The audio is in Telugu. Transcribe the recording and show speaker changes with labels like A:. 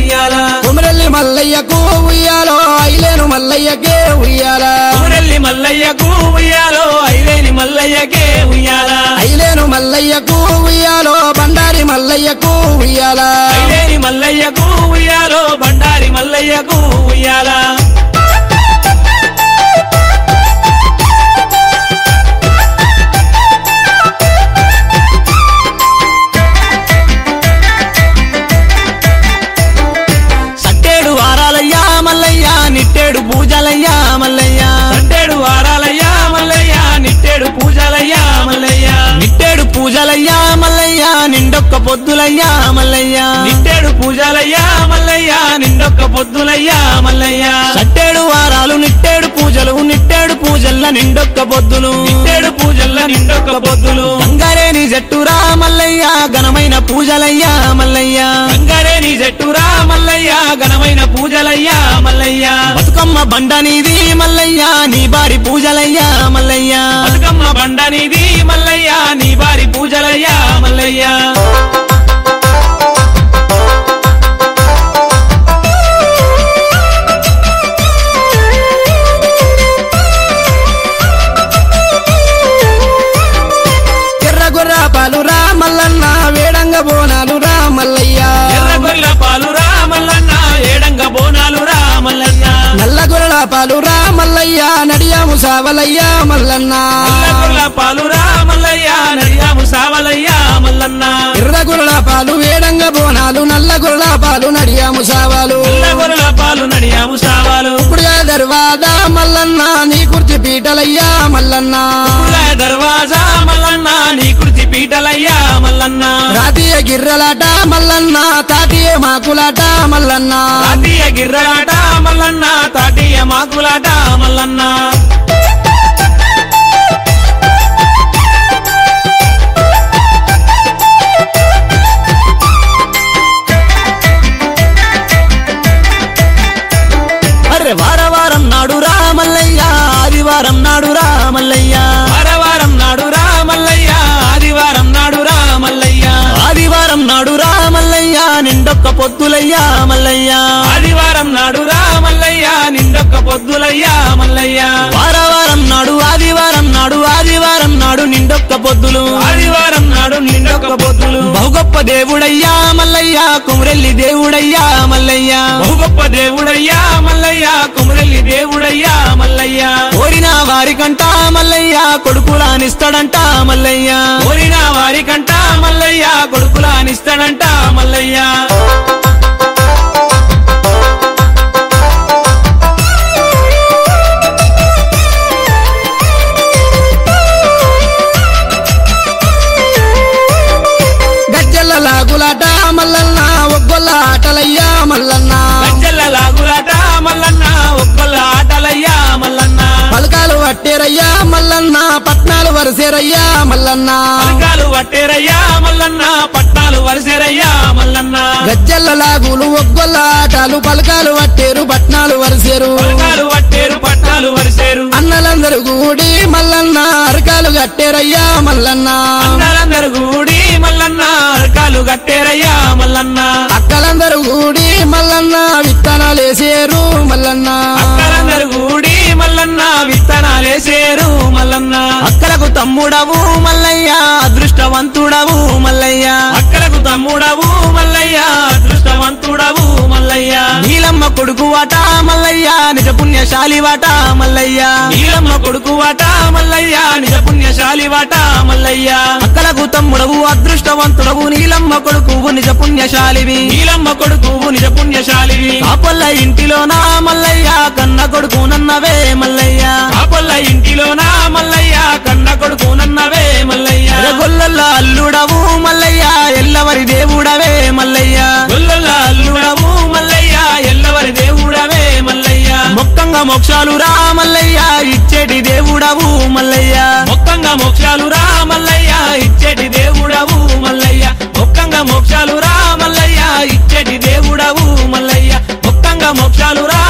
A: ఉయ్యాల
B: కుమరెల్లి మల్లయ్యకు ఉయ్యాలో ఐలేను మల్లయ్యకే ఉయ్యాల
A: ఊరెల్లి మల్లయ్యకు ఉయ్యాలో ఐలేని మల్లయ్యకే ఉయ్యాల
B: ఐలేను మల్లయ్యకు ఉయ్యాలో బండారి మల్లయ్యకు ఉయ్యాల
A: ఐలేని మల్లయ్యకు ఉయ్యాలో బండారి మల్లయ్యకు ఉయ్యాల సట్టేడు వారాలయ్యా మల్లయ్య నిట్టేడు పూజలయ్యా మల్లయ్య సట్టేడు వారాలయ్యా మల్లయ్య నిట్టేడు పూజలయ్యా మల్లయ్య నిట్టేడు పూజలయ్యా మల్లయ్య నిండొక్క పొద్దులయ్యా మల్లయ్య నిట్టేడు పూజలయ్యా మల్లయ్య నిండొక్క పొద్దులయ్యా మల్లయ్య సట్టేడు వారాలు నిట్టేడు పూజలు నిట్టేడు పూజల్ల నిండొక్క పొద్దులు నిట్టేడు పూజల్ల నిండొక్క పొద్దులు గంగారేని జట్టురా మల్లయ్య ఘనమైన పూజలయ్యా మల్లయ్య గంగారేని జట్టురా మల్లయ్య ఘనమైన పూజలయ్యా మల్లయ్య బతుకమ్మ బండ నీది మల్లయ్య నీ బారి పూజలయ్యా మల్లయ్య బతుకమ్మ బండ నీది మల్లయ్య నీ బారి పూజలయ్యా మల్లయ్య
B: ఎర్రగొర్ర పాలు రా మల్లన్న వేడంగ బోనాలు రా మల్లయ్య
A: ఎర్ర గొర్రెల పాలు రా మల్లన్న ఏడంగ బోనాలు రా మల్లయ్య
B: నల్ల గొర్రెల పాలు రా మల్లయ్య నడియాము సావలయ్య మల్లన్న
A: నల్ల గొర్రెల పాలు రా మల్లయ్య నడియాము సావలయ్య మల్లన్న
B: ఎర్ర గొర్రెల పాలు వేడంగ బోనాలు నల్ల గొర్రెల పాలు నడియాము సావాలు
A: నల్ల గొర్రెల పాలు నడియాము సావాలు
B: ఇప్పుడుగా దర్వాదా మల్లన్న నీ కుర్చి పీటలయ్యా మల్లన్న
A: పుల్ల దర్వాజా మల్లన్న నీ కృతి పీటలయ్యా మల్లన్న
B: రాతీయ గిర్రలాట మల్లన్న తాతీయ మాకులాట మల్లన్న
A: తాతీయ గిర్రలాట మల్లన్న తాతీయ మాకులాట మల్లన్న అరే వారవారం నాడు రామల్లయ్య ఆదివారం నాడు రామల్లయ్య వారవారం నాడు రామల్లయ్య ఆదివారం నాడు రామల్లయ్య ఆదివారం నాడు రామల్లయ్య నిండొక్క పొద్దులయ్యా మల్లయ్య ఆదివారం నాడు రామల్లయ్య నిండొక్క పొద్దులయ్యా మల్లయ్య వారవారం నాడు ఆదివారం నాడు ఆదివారం నాడు నిండొక్క పొద్దులు ఆదివారం నాడు నిండొక్క పొద్దులు బహుగొప్ప దేవుడయ్యా మల్లయ్య కుమరెల్లి దేవుడయ్యా మల్లయ్య బహుగొప్ప దేవుడయ్యా మల్లయ్య కుమరెల్లి దేవుడయ్యా మల్లయ్య కోరిన వారికంట మల్లయ్య కొడుకులానిస్తాడంట మల్లయ్య కోరిన వారికంట మల్లయ్య కొడుకులానిస్తాడంట మల్లయ్య
B: గజ్జల లాగులాట మల్లన్న ఒగ్గొల్ల ఆటలయ్యా మల్లన్న
A: గజ్జల లాగులాట మల్లన్న ఒక్కళ్ళ ఆటలయ్యా మల్లన్న
B: పలకాలు పట్టేరయ్యా మల్లన్న పట్నాలు వరసేరయ్యా మల్లన్న
A: పలకాలు పట్టేరయ్యా మల్లన్న పట్నాలు వరిసేరయ్యా మల్లన్న
B: గజ్జల లాగులు ఒగ్గొల్ల ఆటలు పలకాలు పట్టేరు పట్నాలు వరసేరు
A: పలకాలు పట్టేరు పట్నాలు వరిసేరు
B: అన్నలందరూ కూడి మల్లన్న అరకాలు కట్టేరయ్యా మల్లన్న
A: అందరందరూ కూడి మల్లన్న అరకాలు కట్టేరయ్యా మల్లన్న
B: అక్కలందరూ కూడి మల్లన్న విత్తనాలేసేరు మల్లన్న
A: అక్కలందరూ కూడి మల్లన్న విత్తనాలేసేరు మల్లన్న అక్కలకు తమ్ముడవు మల్లయ్య అదృష్టవంతుడవు మల్లయ్య అక్కలకు తమ్ముడవు మల్లయ్య అదృష్టవంతుడవు మల్లయ్య నీలమ్మ కొడుకు వాట మల్లయ్య నిజ పుణ్యశాలి వాట మల్లయ్య నీలమ్మ కొడుకు వాట మల్లయ్య నిజ పుణ్యశాలి వాట మల్లయ్య అక్కలకు తమ్ముడవు అదృష్టవంతుడవు నీలమ్మ కొడుకు నిజ పుణ్యశాలివి నీలమ్మ కొడుకు నిజ పుణ్యశాలివి కాపల్ల ఇంటిలోనా మల్లయ్య కన్న కొడుకు నన్నవే మల్లయ్య కాపల్ల ఇంటిలోనా మల్లయ్య కన్న కొడుకు నన్నవే మల్లయ్య గొల్లల్ల అల్లుడవు మల్లయ్య ఎల్లవరి దేవుడవే మల్లయ్య గొల్లల్ల అల్లుడవు మల్లయ్య ఎల్లవరి దేవుడవే మల్లయ్య మొక్కంగా మోక్షాలు రా మల్లయ్య ఇచ్చేటి దేవుడవు మల్లయ్య మొక్కంగా మోక్షాలు రా మల్లయ్య ఇచ్చేటి దేవుడవు మల్లయ్య మొక్కంగా మోక్షాలు రా మల్లయ్య ఇచ్చేటి దేవుడవు మల్లయ్య మొక్కంగా మోక్షాలు రా